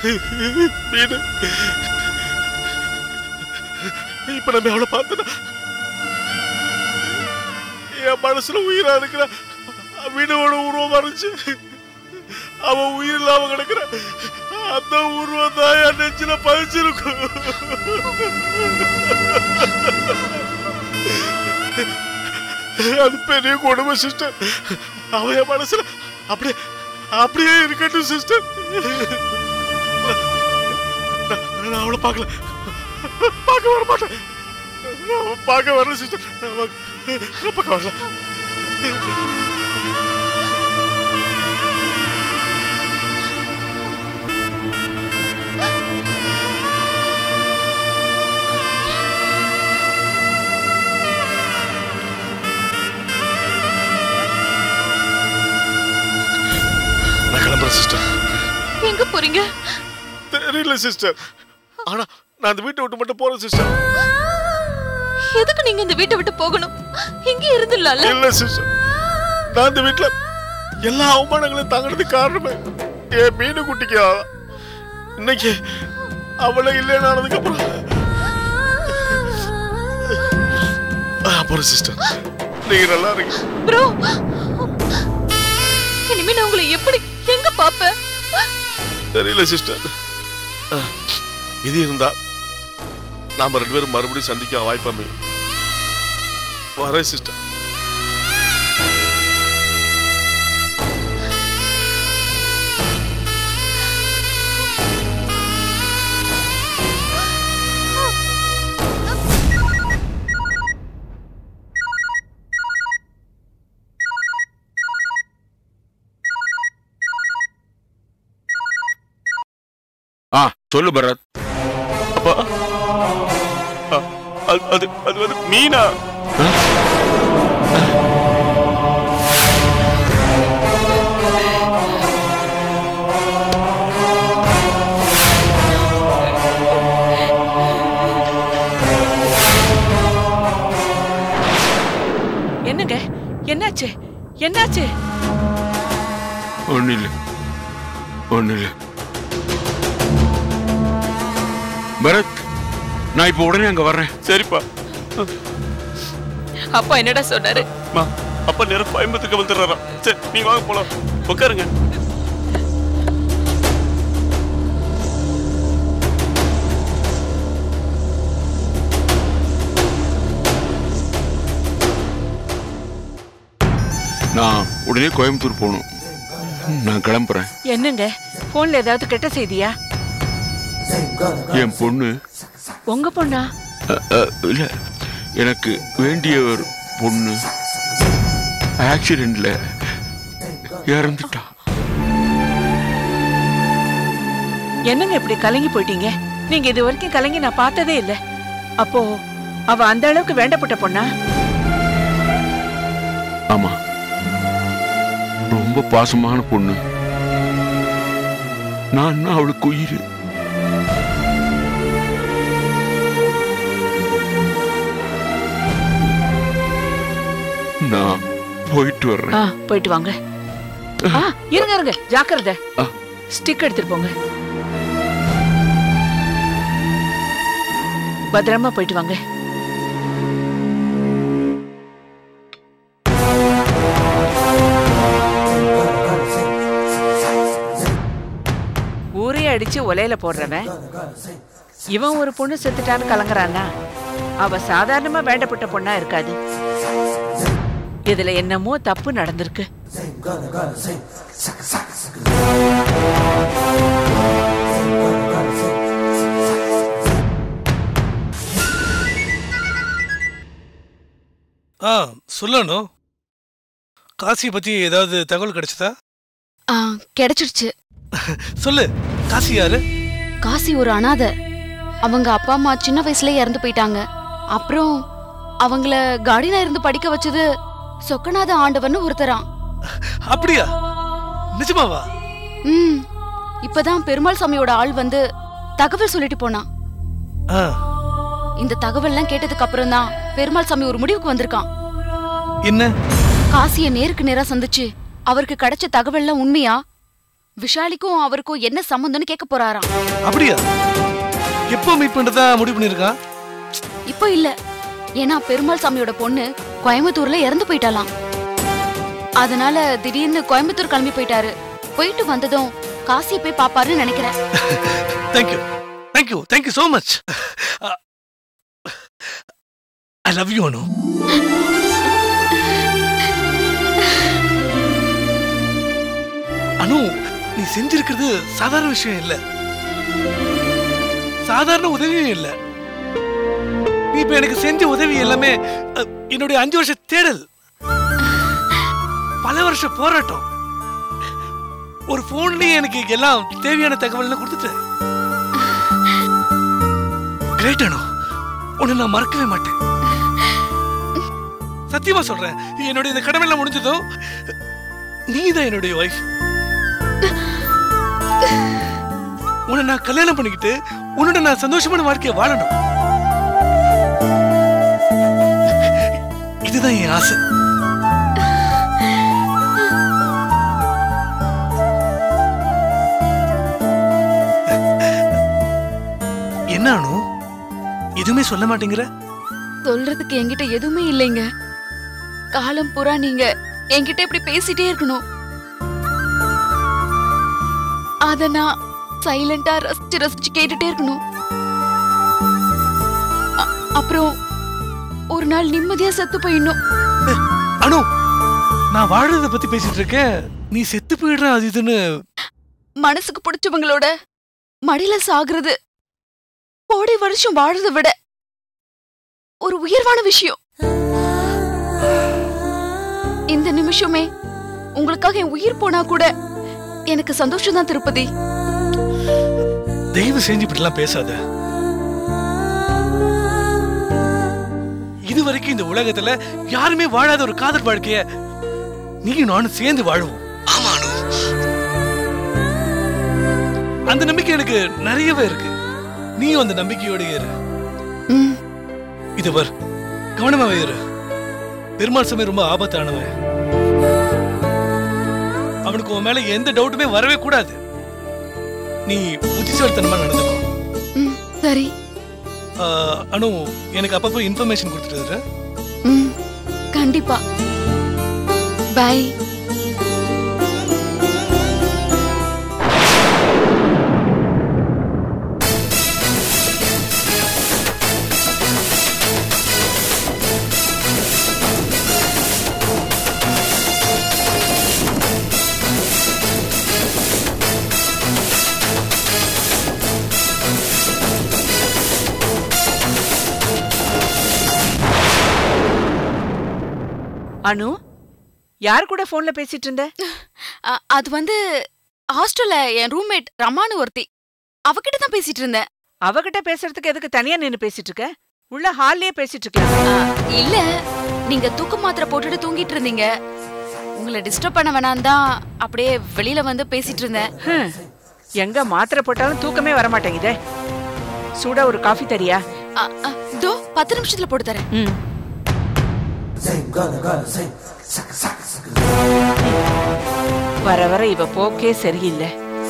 மீனு இப்ப நம்ம அவளை பார்த்தனா என் மனசுல உயிரா இருக்கிற மீனோட உருவம் மறைச்சு அவன் உயிர் இல்லாம கிடக்குற அந்த உருவம் தான் என் நெஞ்சில பதிச்சிருக்கும் அது பெரிய கொடுமை சிஸ்டர் அவன் என் மனசுல அப்படியே அப்படியே இருக்கட்டும் சிஸ்டர் நான் அவளை பார்க்கல பார்க்க வர மாட்டேன் நான் பார்க்க வரல சிஸ்டர் நான் பார்க்க வரல நான் கிளம்புறேன் சிஸ்டர் எங்க போறீங்க தெரியல சிஸ்டர் ஆனா நான் அந்த வீட்டை விட்டு மட்டும் போறேன் சிஸ்டர் எதுக்கு நீங்க இந்த வீட்டை விட்டு போகணும் இங்கே இருந்துடலாம்ல இல்ல சிஸ்டர் நான் இந்த வீட்டுல எல்லா அவமானங்களையும் தாங்கிறதுக்கு காரணமே என் மீனு குட்டிக்கு இன்னைக்கு அவளை இல்லைன்னு ஆனதுக்கு அப்புறம் அப்புறம் சிஸ்டர் நீங்க நல்லா இருக்கு ப்ரோ இனிமே நான் உங்களை எப்படி எங்க பாப்பேன் தெரியல சிஸ்டர் இது இருந்தா நாம ரெண்டு பேரும் மறுபடியும் சந்திக்க வாய்ப்பாமே வரேன் சிஸ்டர் ஆ சொல்லு பரத் அப்பா அ, அது அது அது வந்து மீனா என்னங்க என்னாச்சு என்னாச்சு ஒண்ணு இல்ல ஒண்ணு இல்ல பரத் நான் இப்ப உடனே அங்க வர்றேன் சரிப்பா அப்பா என்னடா சொன்னாரு மா அப்பா நேரம் கோயம்புத்தூருக்கு வந்துடுறாராம் சரி நீங்க வாங்க போலாம் உட்காருங்க நான் உடனே கோயம்புத்தூர் போகணும் நான் கிளம்புறேன் என்னங்க போன்ல ஏதாவது கெட்ட செய்தியா என் பொண்ணு உங்க பொண்ணா அ, அ, இல்ல எனக்கு வேண்டிய ஒரு பொண்ணு ஆக்சிடென்ட்ல இறந்துட்டா என்னங்க இப்படி கலங்கி போயிட்டீங்க நீங்க இது வரைக்கும் கலங்கி நான் பார்த்ததே இல்ல அப்போ அவ அந்த அளவுக்கு வேண்டப்பட்ட பொண்ணா ஆமா ரொம்ப பாசமான பொண்ணு நான் அவளுக்கு உயிர் நான் போயிட்டு வர்றேன் ஆ போயிட்டு வாங்க ஆ இருங்க இருங்க ஜாக்கிரதை ஆ. ஸ்டிக் எடுத்துட்டு போங்க பத்திரமா போயிட்டு வாங்க ஊரே அடிச்சு ஒலையில போடுறவன் இவன் ஒரு பொண்ணு செத்துட்டான்னு கலங்குறான்னா அவ சாதாரணமா வேண்டப்பட்ட பொண்ணா இருக்காது இதுல என்னமோ தப்பு நடந்திருக்கு ஆ சொல்லணும் காசியை பத்தி ஏதாவது தகவல் கிடைச்சதா ஆ கிடைச்சிருச்சு சொல்லு காசி யாரு காசி ஒரு அனாதை அவங்க அப்பா அம்மா சின்ன வயசுல இறந்து போயிட்டாங்க அப்புறம் அவங்கள காடினா இருந்து படிக்க வச்சது சொக்கநாத ஆண்டவன்னு ஒருத்தராம் அப்படியா நிஜமாவா ம் இப்பதான் பெருமாள் சாமியோட ஆள் வந்து தகவல் சொல்லிட்டு போனான் ஆ இந்த தகவல்லாம் கேட்டதுக்கு அப்புறம் தான் பெருமாள் சாமி ஒரு முடிவுக்கு வந்திருக்கான் என்ன காசிய நேருக்கு நேரா சந்திச்சு அவருக்கு கிடைச்ச தகவல்லாம் உண்மையா விஷாலிக்கும் அவருக்கும் என்ன சம்பந்தம்னு கேட்க போறாராம் அப்படியா எப்போ மீட் பண்றதா முடிவு பண்ணிருக்கான் இப்போ இல்ல ஏன்னா பெருமாள் சாமியோட பொண்ணு கோயம்புத்தூர்ல இறந்து போயிட்டாலாம் அதனால திடீர்னு கோயம்புத்தூர் கிளம்பி போயிட்டாரு போயிட்டு வந்ததும் காசியை போய் பாப்பாருன்னு நினைக்கிறேன் thank you thank you thank you so much I love you Anu Anu நீ செஞ்சிருக்கிறது சாதாரண விஷயம் இல்ல சாதாரண உதவியும் இல்ல நீ இப்ப எனக்கு செஞ்ச உதவி எல்லாமே அ, என்னுடைய அஞ்சு வருஷ தேடல் பல வருஷ போராட்டம் ஒரு போன்லயே எனக்கு எல்லாம் தேவையான தகவல் கொடுத்துட்டு கிரேட் அனு உன்னை நான் மறக்கவே மாட்டேன் சத்தியமா சொல்றேன் என்னுடைய இந்த கடமை எல்லாம் முடிஞ்சதும் நீதான் என்னுடைய ஒய்ஃப் உன்னை நான் கல்யாணம் பண்ணிக்கிட்டு உன்னோட நான் சந்தோஷமான வாழ்க்கையை வாழணும் இதுதான் என் ஆசை என்ன அனு எதுவுமே சொல்ல மாட்டேங்கிற சொல்றதுக்கு என்கிட்ட எதுவுமே இல்லைங்க காலம் பூரா நீங்க என்கிட்ட இப்படி பேசிட்டே இருக்கணும் அத நான் சைலண்டா ரசிச்சு ரசிச்சு கேட்டுட்டே இருக்கணும் அ- அப்புறம் ஒரு நாள் நிம்மதியா செத்து போயிடணும் அனு நான் வாழறத பத்தி பேசிட்டு இருக்கேன் நீ செத்து போயிடுற அது இதுன்னு மனசுக்கு பிடிச்சவங்களோட மடியில சாகுறது கோடி வருஷம் வாழறத விட ஒரு உயர்வான விஷயம் இந்த நிமிஷமே உங்களுக்காக என் உயிர் போனா கூட எனக்கு சந்தோஷம் தான் திருப்பதி தயவு செஞ்சு இப்படிலாம் பேசாத இது வரைக்கும் இந்த உலகத்துல யாருமே வாழாத ஒரு காதல் வாழ்க்கைய நீயும் நானும் சேர்ந்து வாழுவோம் ஆமா அனு அந்த நம்பிக்கை எனக்கு நிறையவே இருக்கு நீயும் அந்த நம்பிக்கையோட இரு ம், இது வர் கவனமாவே இரு பெருமாள் சமயம் ரொம்ப ஆபத்தானவன் அவனுக்கு உன் மேல எந்த டவுட்டுமே வரவே கூடாது நீ புத்திசாலித்தனமா நடந்துக்கோ ம், சரி ஆஹ், அனு எனக்கு அப்பப்போ இன்ஃபர்மேஷன் கொடுத்துட்டு இரு. ம், கண்டிப்பா பை அனு யார் கூட போன்ல பேசிட்டு இருந்த அ- அது வந்து ஹாஸ்டல்ல என் ரூம்மேட் ரமானு ஒருத்தி அவகிட்ட தான் பேசிட்டு இருந்தேன் அவகிட்ட பேசுறதுக்கு எதுக்கு தனியா நின்னு பேசிட்டு இருக்க உள்ள ஹால்லயே பேசிட்டு இருக்கலாம் அ, இல்ல நீங்க தூக்க மாத்திரை போட்டுட்டு தூங்கிட்டு இருந்தீங்க உங்களை டிஸ்டர்ப் பண்ண வேணாம் தான் அப்படியே வெளியில வந்து பேசிட்டு இருந்தேன் ஹம். எங்க மாத்திரை போட்டாலும் தூக்கமே வர மாட்டேங்குதே சூடா ஒரு காஃபி தரியா அ, அ, தோ பத்து நிமிஷத்துல போட்டு தரேன் ம் வர வர இவ போக்கே சரியில்லை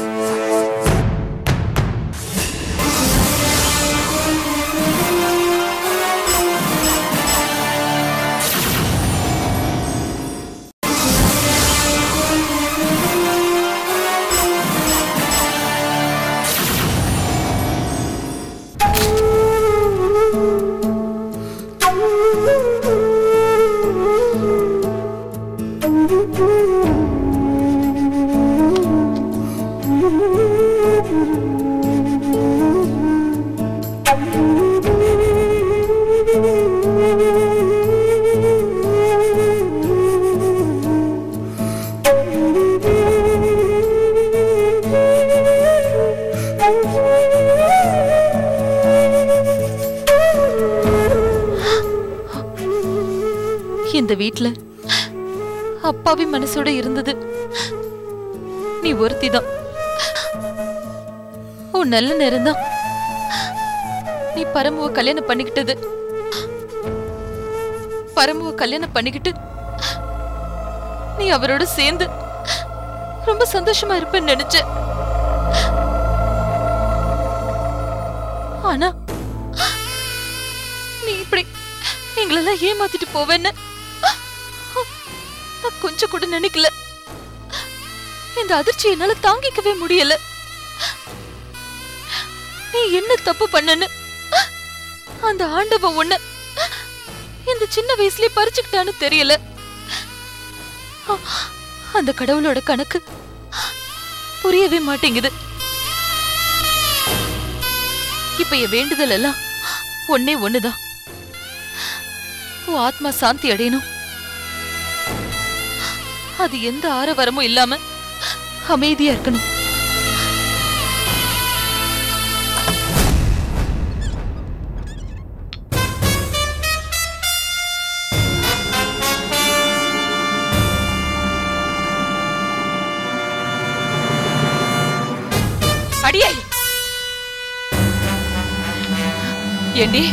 இந்த வீட்ல அப்பாவி மனசோட இருந்தது நீ ஒருத்திதான் உன் நல்ல நேரம்தான் நீ பரமுவ கல்யாணம் பண்ணிக்கிட்டது பரமுவ கல்யாணம் பண்ணிக்கிட்டு நீ அவரோட சேர்ந்து ரொம்ப சந்தோஷமா இருப்பேன்னு நினைச்சேன் ஆனா நீ இப்படி எங்களெல்லாம் ஏமாத்திட்டு போவேன்னு நான் கொஞ்சம் கூட நினைக்கல இந்த அதிர்ச்சி என்னால தாங்கிக்கவே முடியல நீ என்ன தப்பு பண்ணன்னு அந்த ஆண்டவ ஒண்ணு இந்த சின்ன வயசுலயே பறிச்சுக்கிட்டான்னு தெரியல அந்த கடவுளோட கணக்கு புரியவே மாட்டேங்குது இப்ப என் வேண்டுதல் எல்லாம் ஒன்னே ஒண்ணுதான் உன் ஆத்மா சாந்தி அடையணும் அது எந்த ஆரவாரமும் இல்லாம அமைதியா இருக்கணும் அடியே ஏண்டி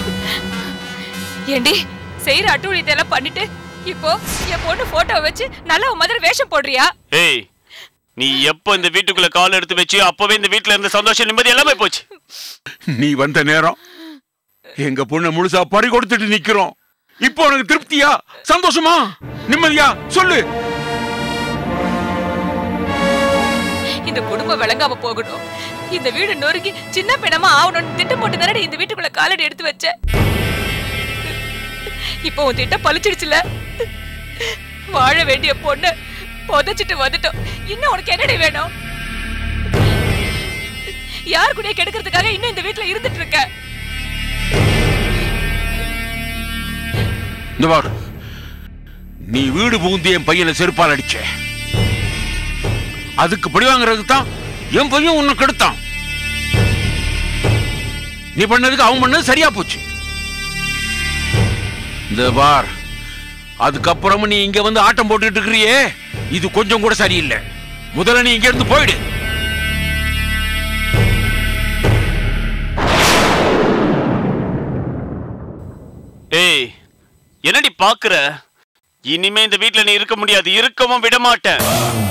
ஏண்டி செய்யற அட்டூழியத்தை எல்லாம் பண்ணிட்டு இப்போ என் பொண்ணு போட்டோ வச்சு நல்ல மாதிரி வேஷம் போடுறியா ஏய் நீ எப்போ இந்த வீட்டுக்குள்ள கால் எடுத்து வச்சியோ அப்பவே இந்த வீட்டுல இருந்த சந்தோஷம் நிம்மதி எல்லாமே போச்சு நீ வந்த நேரம் எங்க பொண்ணை முழுசா பறி கொடுத்துட்டு நிக்கிறோம் இப்போ உனக்கு திருப்தியா சந்தோஷமா நிம்மதியா சொல்லு இந்த குடும்பம் விளங்காம போகணும் இந்த வீடு நொறுக்கி சின்ன பிணமா ஆகணும்னு திட்டம் போட்டு தானே இந்த வீட்டுக்குள்ள காலடி எடுத்து வச்ச இப்போ உன் திட்டம் பழிச்சிடுச்சுல வாழ வேண்டிய பொண்ணு புதைச்சிட்டு வந்துட்டோம் இன்னும் உனக்கு என்னடி வேணும் யார் கூட கெடுக்கிறதுக்காக இன்னும் இந்த வீட்டுல இருந்துட்டு இருக்க இந்த பார் நீ வீடு புகுந்து என் பையனை செருப்பால் அடிச்ச அதுக்கு படி வாங்குறதுக்கு தான் என் பையன் உன்னை கெடுத்தான் நீ பண்ணதுக்கு அவன் பண்ணது சரியா போச்சு இந்த பார் அதுக்கப்புறமும் நீ இங்க வந்து ஆட்டம் போட்டுட்டு இருக்கிறியே இது கொஞ்சம் கூட சரியில்லை முதல்ல நீ இங்க இருந்து போயிடு ஏய் என்னடி பாக்குற இனிமே இந்த வீட்டுல நீ இருக்க முடியாது இருக்கவும் விட மாட்டேன்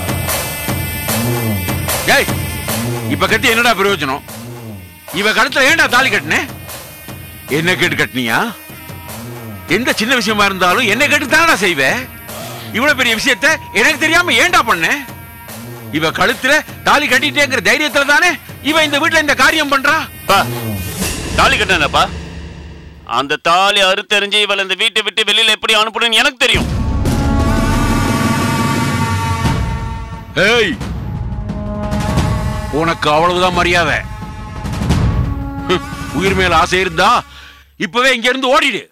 ஏய் இப்ப கட்டி என்னடா பிரயோஜனம் இவ கழுத்துல ஏன்டா தாலி கட்டினே என்ன கேட்டு கட்டினியா எந்த சின்ன விஷயமா இருந்தாலும் என்ன கேட்டு தானடா செய்வ இவ்வளவு பெரிய விஷயத்த எனக்கு தெரியாம ஏன்டா பண்ண இவ கழுத்துல தாலி கட்டிட்டேங்கிற தைரியத்துல தானே இவ இந்த வீட்டுல இந்த காரியம் பண்றா பா தாலி கட்டினப்பா அந்த தாலி அறுத்தெறிஞ்சு இவளை இந்த வீட்டை விட்டு வெளியில எப்படி அனுப்பணும்னு எனக்கு தெரியும் ஏய் உனக்கு அவ்வளவுதான் மரியாதை ஹம், உயிர் மேல ஆசை இருந்தா இப்பவே இங்க இருந்து ஓடிடு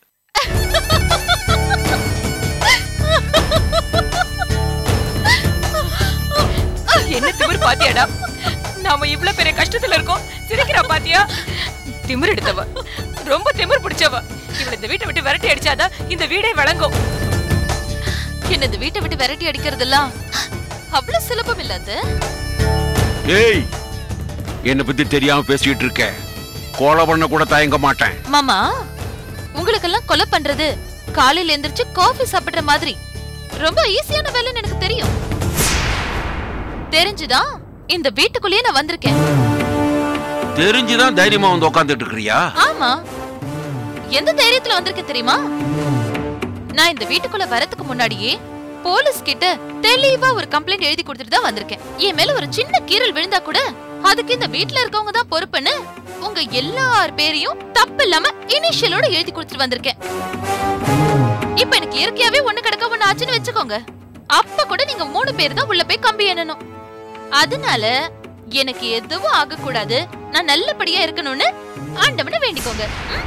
என்ன திமிர் பாத்தியாடா நாம இவ்ளோ பெரிய கஷ்டத்துல இருக்கோம் சிரிக்கிறா பாத்தியா திமிர் எடுத்தவ ரொம்ப திமிர் பிடிச்சவ இவள இந்த வீட்டை விட்டு விரட்டி அடிச்சாதான் இந்த வீடே வழங்கும் என்ன இந்த வீட்டை விட்டு விரட்டி அடிக்கிறதெல்லாம் அவ்வளவு சுலபம் இல்லாத ஏய் என்னை பத்தி தெரியாம பேசிட்டு இருக்க கொலை பண்ண கூட தயங்க மாட்டேன் மாமா உங்களுக்கெல்லாம் கொலை பண்றது காலையில எந்திரிச்சு காஃபி சாப்பிடுற மாதிரி ரொம்ப ஈஸியான வேலைன்னு எனக்கு தெரியும் தெரிஞ்சுதான் இந்த வீட்டுக்குள்ளேயே நான் வந்திருக்கேன் தெரிஞ்சுதான் தைரியமா வந்து உட்காந்துட்டு இருக்கிறியா ஆமா எந்த தைரியத்துல வந்திருக்கேன் தெரியுமா நான் இந்த வீட்டுக்குள்ள வரதுக்கு முன்னாடியே போலீஸ் கிட்ட தெளிவா ஒரு கம்ப்ளைண்ட் எழுதி கொடுத்துட்டு தான் வந்திருக்கேன் என் மேல ஒரு சின்ன கீறல் விழுந்தா கூட அதுக்கு இந்த வீட்ல இருக்கவங்க தான் பொறுப்புன்னு உங்க எல்லார் பேரையும் தப்பு இல்லாம இனிஷியலோட எழுதி கொடுத்துட்டு வந்திருக்கேன் இப்ப எனக்கு இயற்கையாவே ஒண்ணு கிடக்க ஒண்ணு ஆச்சுன்னு வச்சுக்கோங்க அப்ப கூட நீங்க மூணு பேர் தான் உள்ள போய் கம்பி எண்ணணும் அதனால எனக்கு எதுவும் ஆகக்கூடாது நான் நல்லபடியா இருக்கணும்னு ஆண்டவனை வேண்டிக்கோங்க ம்?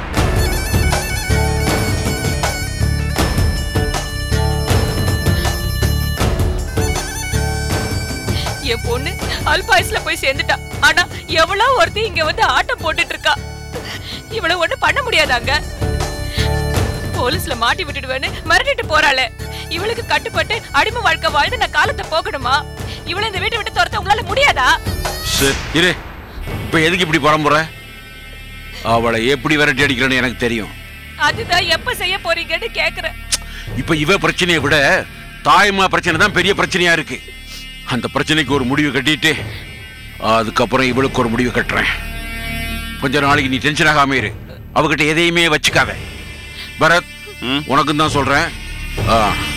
என் பொண்ணு அல்பாயுஸ்ல போய் சேர்ந்துட்டா ஆனா எவ்வளவு ஒருத்தி இங்க வந்து ஆட்டம் போட்டுட்டு இருக்கா இவள ஒண்ணு பண்ண முடியாதாங்க போலீஸ்ல மாட்டி விட்டுடுவேன்னு மிரட்டிட்டு போறாளே இவளுக்கு கட்டுப்பட்டு அடிமை வாழ்க்கை வாழ்ந்து நான் காலத்தை போகணுமா இவளை இந்த வீட்டை விட்டு துரத்த உங்களால முடியாதா சரி இரு இப்ப எதுக்கு இப்படி பரம்புற அவளை எப்படி விரட்டி அடிக்கிறேன்னு எனக்கு தெரியும் அதுதான் எப்ப செய்ய போறீங்கன்னு கேக்குறேன் இப்ப இவ பிரச்சனையை விட தாய்மா பிரச்சனை தான் பெரிய பிரச்சனையா இருக்கு அந்த பிரச்சனைக்கு ஒரு முடிவு கட்டிட்டு அதுக்கப்புறம் இவளுக்கு ஒரு முடிவு கட்டுறேன் கொஞ்ச நாளைக்கு நீ டென்ஷன் ஆகாம இரு அவகிட்ட எதையுமே வச்சுக்காத பரத் ம். உனக்கும் தான் சொல்றேன் ஆ.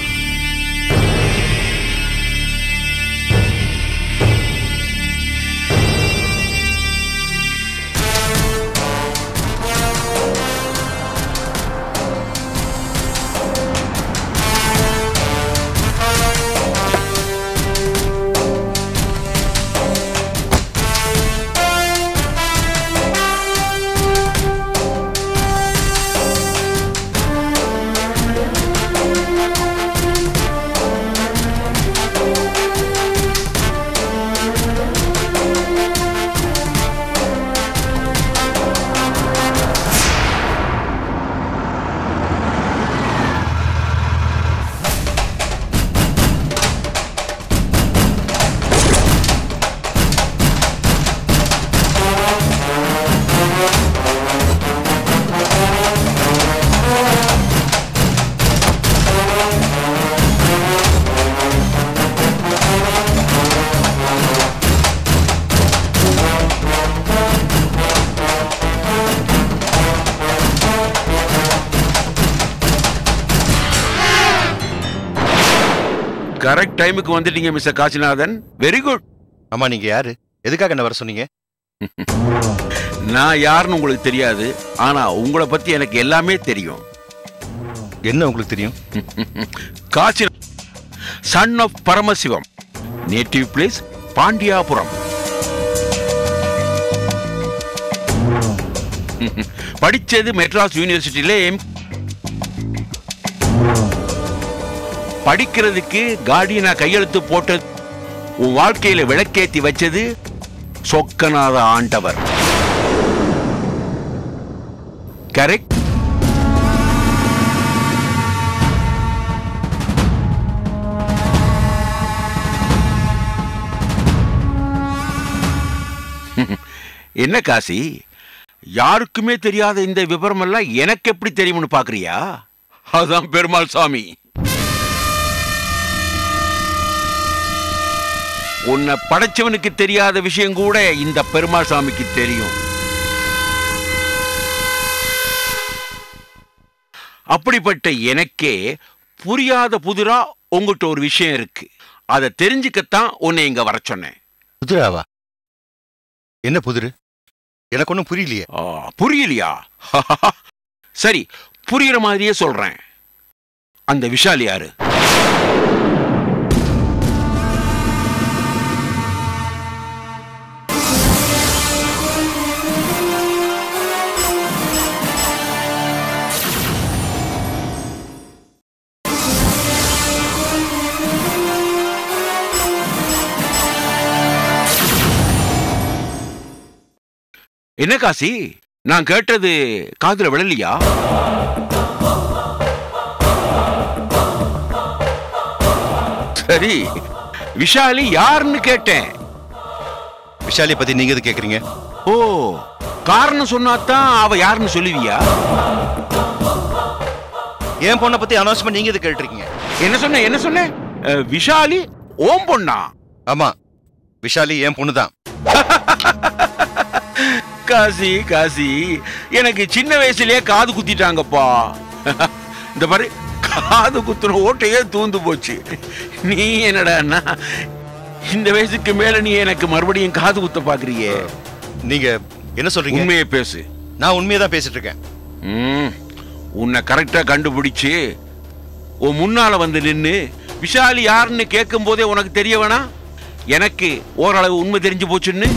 கரெக்ட் டைமுக்கு வந்துட்டீங்க மிஸ்டர் காசிநாதன் வெரி குட் ஆமா நீங்க யாரு எதுக்காக என்ன வர சொன்னீங்க நான் யாருன்னு உங்களுக்கு தெரியாது ஆனா உங்களை பத்தி எனக்கு எல்லாமே தெரியும் என்ன உங்களுக்கு தெரியும் Kasi son of Paramasivam native place Pandiyapuram படிச்சது மெட்ராஸ் யூனிவர்சிட்டியில எம் படிக்கிறதுக்கு கார்டியனா கையெழுத்து போட்டது உன் வாழ்க்கையில விளக்கேத்தி வச்சது சொக்கநாத ஆண்டவர் கரெக்ட் என்ன காசி யாருக்குமே தெரியாத இந்த விவரம் எல்லாம் எனக்கு எப்படி தெரியும்னு பாக்குறியா அதான் பெருமாள் சாமி உன்னை படைச்சவனுக்கு தெரியாத விஷயம் கூட இந்த பெருமாள் சாமிக்கு தெரியும் அப்படிப்பட்ட எனக்கே புரியாத புதிரா உங்ககிட்ட ஒரு விஷயம் இருக்கு அதை தெரிஞ்சுக்கத்தான் உன்னை இங்க வர சொன்னேன் புதிராவா என்ன புதிரு எனக்கு ஒன்றும் புரியலையே ஆ, புரியலையா சரி புரியுற மாதிரியே சொல்றேன் அந்த விஷால் யாரு என்ன காசி நான் கேட்டது காதுல விழலையா சரி விஷாலி யாருன்னு கேட்டேன் விஷாலியை பத்தி நீங்க எது கேக்குறீங்க ஓ காரணம் சொன்னாதான் அவ யாருன்னு சொல்லுவியா என் பொண்ணை பத்தி அனௌன்ஸ்மெண்ட் நீங்க எது கேட்டிருக்கீங்க என்ன சொன்ன என்ன சொன்ன அஹ், விஷாலி ஓம் பொண்ணா ஆமா விஷாலி என் பொண்ணு தான் காசி காசி எனக்கு சின்ன வயசுலயே காது குத்திட்டாங்கப்பா இந்த மாதிரி காது குத்துன ஓட்டையே தூந்து போச்சு நீ என்னடான்னா இந்த வயசுக்கு மேல நீ எனக்கு மறுபடியும் காது குத்த பாக்குறியே நீங்க என்ன சொல்றீங்க உண்மையை பேசு நான் உண்மையை தான் பேசிட்டு இருக்கேன் ம், உன்னை கரெக்டா கண்டுபிடிச்சு உன் முன்னால வந்து நின்னு விஷாலி யாருன்னு கேட்கும் போதே உனக்கு தெரிய வேணாம் எனக்கு ஓரளவு உண்மை தெரிஞ்சு போச்சுன்னு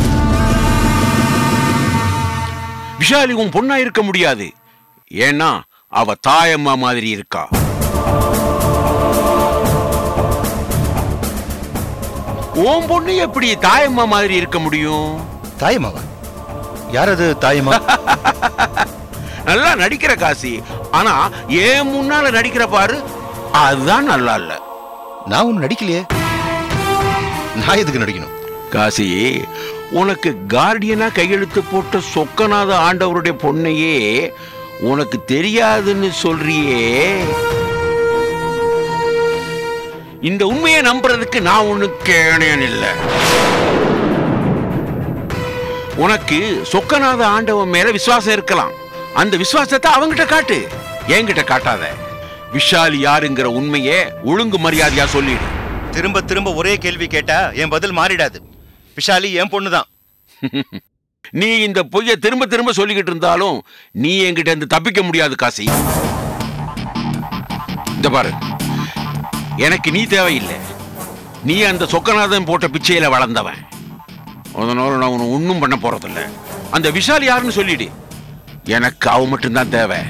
விஷாலி உன் பொண்ணா இருக்க முடியாது ஏன்னா அவ தாயம்மா மாதிரி இருக்கா உன் பொண்ணு எப்படி தாயம்மா மாதிரி இருக்க முடியும் தாயம்மாவா யார் அது தாயம்மா நல்லா நடிக்கிற காசி ஆனா ஏன் முன்னால நடிக்கிற பாரு அதுதான் நல்லா இல்ல நான் ஒன்றும் நடிக்கலையே நான் எதுக்கு நடிக்கணும் காசி உனக்கு கார்டியனா கையெழுத்து போட்ட சொக்கநாத ஆண்டவருடைய பொண்ணையே உனக்கு தெரியாதுன்னு சொல்றியே இந்த உண்மையை நம்புறதுக்கு நான் ஒண்ணு கேணேன் இல்ல உனக்கு சொக்கநாத ஆண்டவன் மேல விசுவாசம் இருக்கலாம் அந்த விசுவாசத்தை அவங்கிட்ட காட்டு என்கிட்ட காட்டாத விஷாலி யாருங்கிற உண்மையை ஒழுங்கு மரியாதையா சொல்லிடு திரும்ப திரும்ப ஒரே கேள்வி கேட்டா என் பதில் மாறிடாது விஷாலி என் பொண்ணுதான் நீ இந்த பொய்யை திரும்ப திரும்ப சொல்லிக்கிட்டு இருந்தாலும் நீ என்கிட்ட இருந்து தப்பிக்க முடியாது காசி இந்த பாரு எனக்கு நீ தேவையில்லை நீ அந்த சொக்கநாதன் போட்ட பிச்சையில வளர்ந்தவன் அதனால நான் உன்னை ஒன்றும் பண்ண போறதில்ல அந்த விஷால் யாருன்னு சொல்லிடு எனக்கு அவ மட்டும்தான் தேவை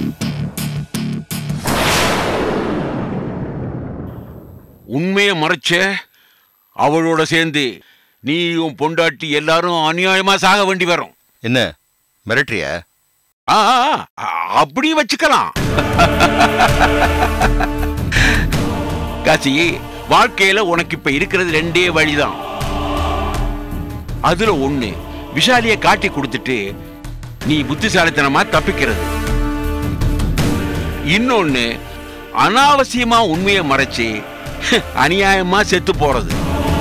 உண்மையை மறைச்ச அவளோட சேர்ந்து நீயும் பொண்டாட்டி எல்லாரும் அநியாயமா சாக வேண்டி வரும் என்ன மிரட்டுறிய ஆ, ஆ, ஆ, அப்படி வச்சுக்கலாம் காசி வாழ்க்கையில உனக்கு இப்ப இருக்கிறது ரெண்டே வழிதான் அதுல ஒண்ணு விஷாலிய காட்டி கொடுத்துட்டு நீ புத்திசாலித்தனமா தப்பிக்கிறது இன்னொன்னு அனாவசியமா உண்மையை மறைச்சு அநியாயமா செத்து போறது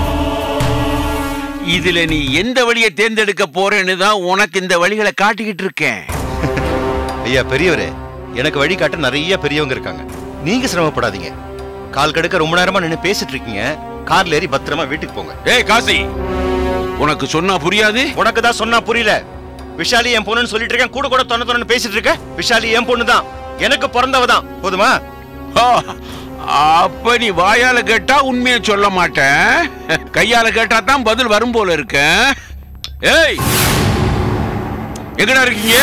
இதுல நீ எந்த வழியை தேர்ந்தெடுக்க போறேன்னு தான் உனக்கு இந்த வழிகளை காட்டிக்கிட்டு இருக்கேன் ஐயா பெரியவரே எனக்கு வழி காட்ட நிறைய பெரியவங்க இருக்காங்க நீங்க சிரமப்படாதீங்க கால் கடுக்க ரொம்ப நேரமா நின்னு பேசிட்டு இருக்கீங்க கார்ல ஏறி பத்திரமா வீட்டுக்கு போங்க ஏய் காசி உனக்கு சொன்னா புரியாது உனக்கு தான் சொன்னா புரியல விஷாலி என் பொண்ணுன்னு சொல்லிட்டு இருக்கேன் கூட கூட தொண்ண தொண்ணு பேசிட்டு இருக்க விஷாலி என் பொண்ணு தான் எனக்கு பிறந்தவ தான் போதுமா ஆ, அப்ப நீ வாயால கேட்டா உண்மையை சொல்ல மாட்டேன் கையால கேட்டா தான் பதில் வரும் போல இருக்க ஏய் எங்கடா இருக்கீங்க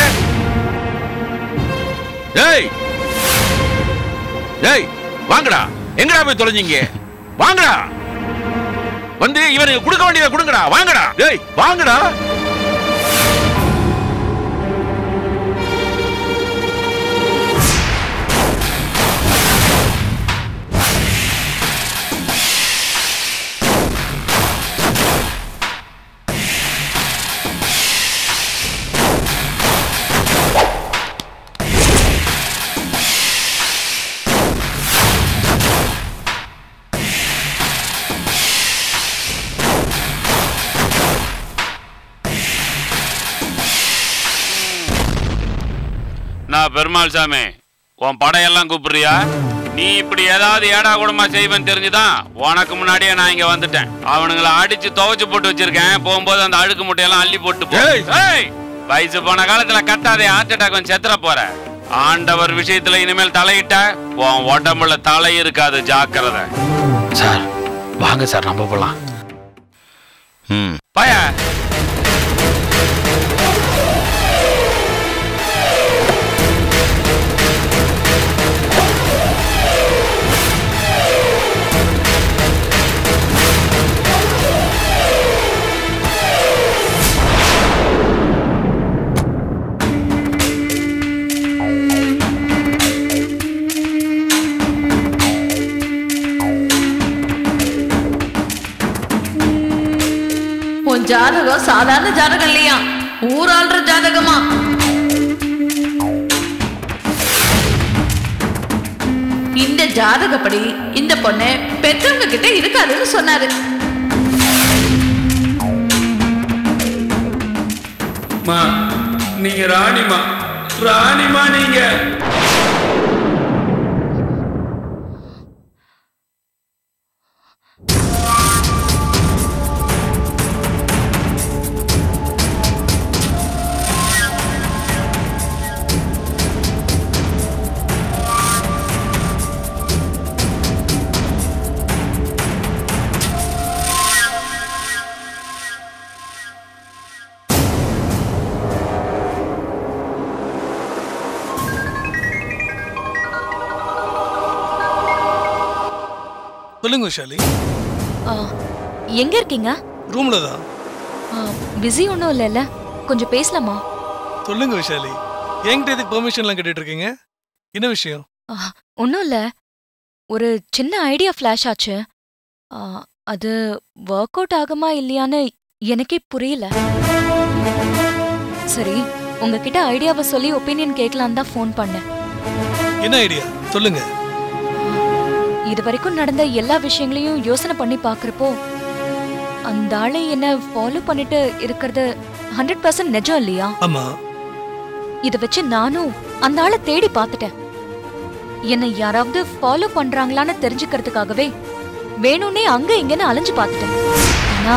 ஏய் ஏய் வாங்கடா எங்கடா போய் தொலைஞ்சீங்க வாங்கடா வந்து இவனுக்கு கொடுக்க வேண்டியதை கொடுங்கடா வாங்கடா ஏய் வாங்கடா நான் பெருமாள் சாமி உன் படையெல்லாம் கூப்பிடுறியா நீ இப்படி ஏதாவது ஏடா கூடமா செய்வேன்னு தெரிஞ்சுதான் உனக்கு முன்னாடியே நான் இங்க வந்துட்டேன் அவனுங்களை அடிச்சு துவைச்சு போட்டு வச்சிருக்கேன் போகும்போது அந்த அழுக்கு முட்டையெல்லாம் அள்ளி போட்டு போ. ஏய்! ஏய்! வயசு போன காலத்துல கத்தாதே ஹார்ட் அட்டாக் வந்து செத்துற போற ஆண்டவர் விஷயத்துல இனிமேல் தலையிட்ட உன் உடம்புல தலை இருக்காது ஜாக்கிரதை சார் வாங்க சார் நம்ம போலாம் ம் பய உன் ஜாதகம் சாதாரண ஜாதகம் இல்லையா ஊராள்ற ஜாதகமா இந்த ஜாதகப்படி இந்த பொண்ணு பெற்றவங்க கிட்ட இருக்காதுன்னு சொன்னாரு மா நீங்க ராணிமா ராணிமா நீங்க சொல்லுங்க விஷாலி எங்க இருக்கீங்க ரூம்ல தான் பிஸி ஒன்றும் இல்லைல்ல கொஞ்சம் பேசலாமா சொல்லுங்க விஷாலி என்கிட்ட எதுக்கு பெர்மிஷன்லாம் கேட்டுட்டு இருக்கீங்க என்ன விஷயம் ஒன்றும் இல்லை ஒரு சின்ன ஐடியா ஃப்ளாஷ் ஆச்சு ஆ, அது ஒர்க் அவுட் ஆகுமா இல்லையான்னு எனக்கே புரியல சரி உங்ககிட்ட ஐடியாவை சொல்லி ஒப்பீனியன் கேட்கலாம் தான் ஃபோன் பண்ணேன் என்ன ஐடியா சொல்லுங்க இது வரைக்கும் நடந்த எல்லா விஷயங்களையும் யோசனை பண்ணி பாக்குறப்போ அந்த ஆளு என்ன ஃபாலோ பண்ணிட்டு இருக்கிறது ஹண்ட்ரட் பர்சன்ட் நிஜம் இல்லையா ஆமா இத வச்சு நானும் அந்த ஆளை தேடி பார்த்துட்டேன் என்னை யாராவது ஃபாலோ பண்றாங்களான்னு தெரிஞ்சுக்கிறதுக்காகவே வேணும்னே அங்க இங்கன்னு அலைஞ்சு பார்த்துட்டேன் ஆனா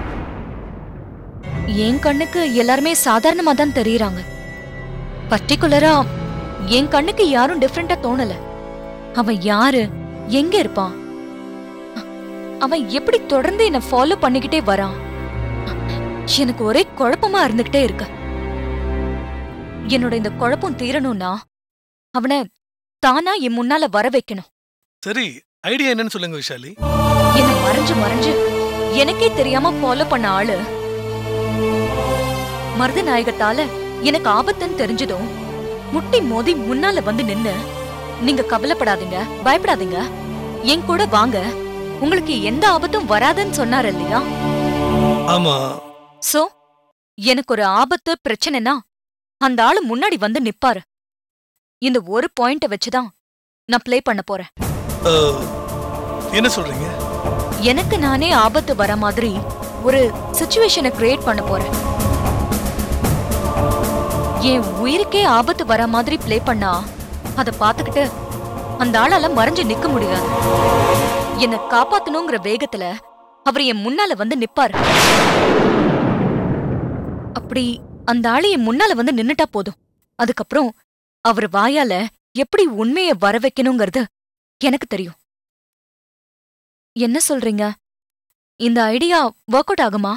என் கண்ணுக்கு எல்லாருமே சாதாரணமா தான் தெரியறாங்க பர்டிகுலரா என் கண்ணுக்கு யாரும் டிஃப்ரெண்டா தோணல அவன் யாரு எங்க இருப்பான் அவன் எப்படி தொடர்ந்து என்ன ஃபாலோ பண்ணிக்கிட்டே வரான் எனக்கு ஒரே குழப்பமா இருந்துகிட்டே இருக்கு என்னோட இந்த குழப்பம் தீரணும்னா அவனை தானா என் முன்னால வர வைக்கணும் சரி ஐடியா என்னன்னு சொல்லுங்க விஷாலி என்ன மறைஞ்சு மறைஞ்சு எனக்கே தெரியாம ஃபாலோ பண்ண ஆளு மருதநாயகத்தால எனக்கு ஆபத்துன்னு தெரிஞ்சதும் முட்டி மோதி முன்னால வந்து நின்னு நீங்க கவலைப்படாதீங்க பயப்படாதீங்க என் கூட வாங்க உங்களுக்கு எந்த ஆபத்தும் வராதுன்னு சொன்னார் இல்லையா ஆமா சோ எனக்கு ஒரு ஆபத்து பிரச்சனைனா அந்த ஆளு முன்னாடி வந்து நிப்பாரு இந்த ஒரு பாயிண்ட வச்சுதான் நான் ப்ளே பண்ண போறேன் அஹ், என்ன சொல்றீங்க எனக்கு நானே ஆபத்து வர மாதிரி ஒரு சுச்சுவேஷனை கிரியேட் பண்ண போறேன் என் உயிருக்கே ஆபத்து வர மாதிரி ப்ளே பண்ணா அத பாத்துக்கிட்டு அந்த ஆளால மறைஞ்சு நிக்க முடியாது என்ன காப்பாத்தணுங்கிற வேகத்துல அவர் என் முன்னால வந்து நிப்பாரு அப்படி அந்த ஆளு என் முன்னால வந்து நின்னுட்டா போதும் அதுக்கப்புறம் அவர் வாயால எப்படி உண்மையை வர வைக்கணுங்கிறது எனக்கு தெரியும் என்ன சொல்றீங்க இந்த ஐடியா ஒர்க் அவுட் ஆகுமா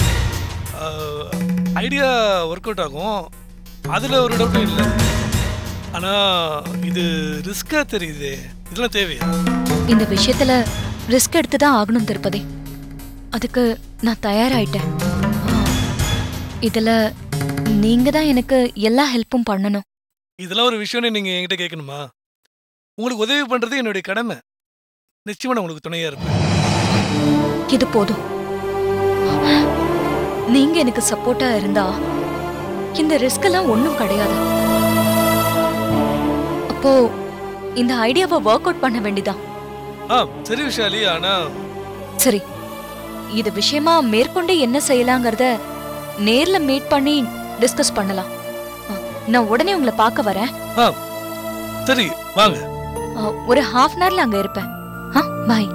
ஐடியா ஒர்க் அவுட் ஆகும் அதுல ஒரு டவுட்டும் இல்லை ஆனா இது ரிஸ்கா தெரியுது இதெல்லாம் தேவையா இந்த விஷயத்துல ரிஸ்க் எடுத்து தான் ஆகணும் திருப்பதி அதுக்கு நான் தயாராயிட்டேன் ஆ, இதுல நீங்க தான் எனக்கு எல்லா ஹெல்ப்பும் பண்ணணும் இதெல்லாம் ஒரு விஷயம்னு நீங்க என்கிட்ட கேட்கணுமா உங்களுக்கு உதவி பண்றது என்னுடைய கடமை நிச்சயமா நான் உங்களுக்கு துணையா இருப்பேன் இது போதும் நீங்க எனக்கு சப்போர்ட்டா இருந்தா இந்த ரிஸ்க் எல்லாம் ஒண்ணும் கிடையாது அப்போ இந்த ஐடியாவை ஒர்க் அவுட் பண்ண வேண்டியதா ஆ சரி விஷாலி ஆனா சரி இது விஷயமா மேற்கொண்டு என்ன செய்யலாங்கிறத நேர்ல மீட் பண்ணி டிஸ்கஸ் பண்ணலாம் ஆ, நான் உடனே உங்களை பார்க்க வரேன் ஆ சரி வாங்க ஆ, ஒரு ஹாஃப் அன் ஹவர்ல அங்க இருப்பேன் பாய்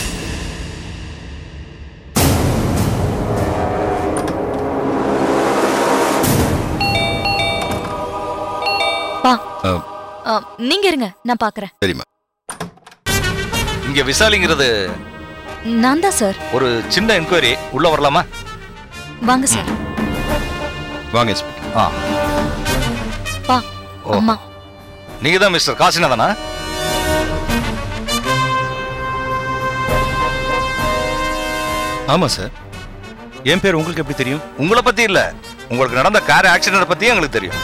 பா ஆ, நீங்க இருங்க நான் பாக்குறேன் சரிம்மா இங்க விசாலிங்கிறது நான் தான் சார் ஒரு சின்ன என்கொயரி உள்ள வரலாமா வாங்க சார் வாங்க இன்ஸ்பெக்டர் ஆ பா அம்மா நீங்க தான் மிஸ்டர் காசிநாதனா ஆமா சார் என் பேர் உங்களுக்கு எப்படி தெரியும் உங்களை பத்தி இல்ல உங்களுக்கு நடந்த கார் ஆக்சிடென்ட் பத்தி எங்களுக்கு தெரியும்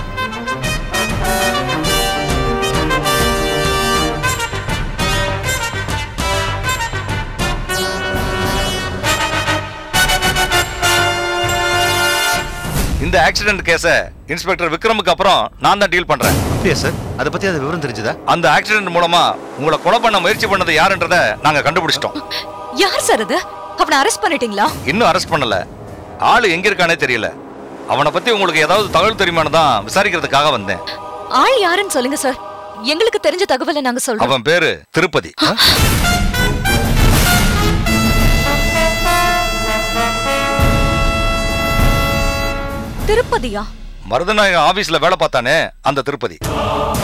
இந்த ஆக்சிடென்ட் கேஸ இன்ஸ்பெக்டர் விக்ரமுக்கு அப்புறம் நான் தான் டீல் பண்றேன் அப்படியா சார் அதை பத்தி அது விவரம் தெரிஞ்சதா அந்த ஆக்சிடென்ட் மூலமா உங்களை கொலை பண்ண முயற்சி பண்ணது யாருன்றத நாங்க கண்டுபிடிச்சிட்டோம் யார் சார் அது அவனை அரெஸ்ட் பண்ணிட்டீங்களா இன்னும் அரெஸ்ட் பண்ணல ஆளு எங்க இருக்கானே தெரியல அவனை பத்தி உங்களுக்கு ஏதாவது தகவல் தெரியுமான்னு தான் விசாரிக்கிறதுக்காக வந்தேன் ஆள் யாருன்னு சொல்லுங்க சார் எங்களுக்கு தெரிஞ்ச தகவலை நாங்க சொல்றோம் அவன் பேரு திருப்பதி திருப்பதியா மருதநாயகம் ஆபீஸ்ல வேலை பார்த்தானே அந்த திருப்பதி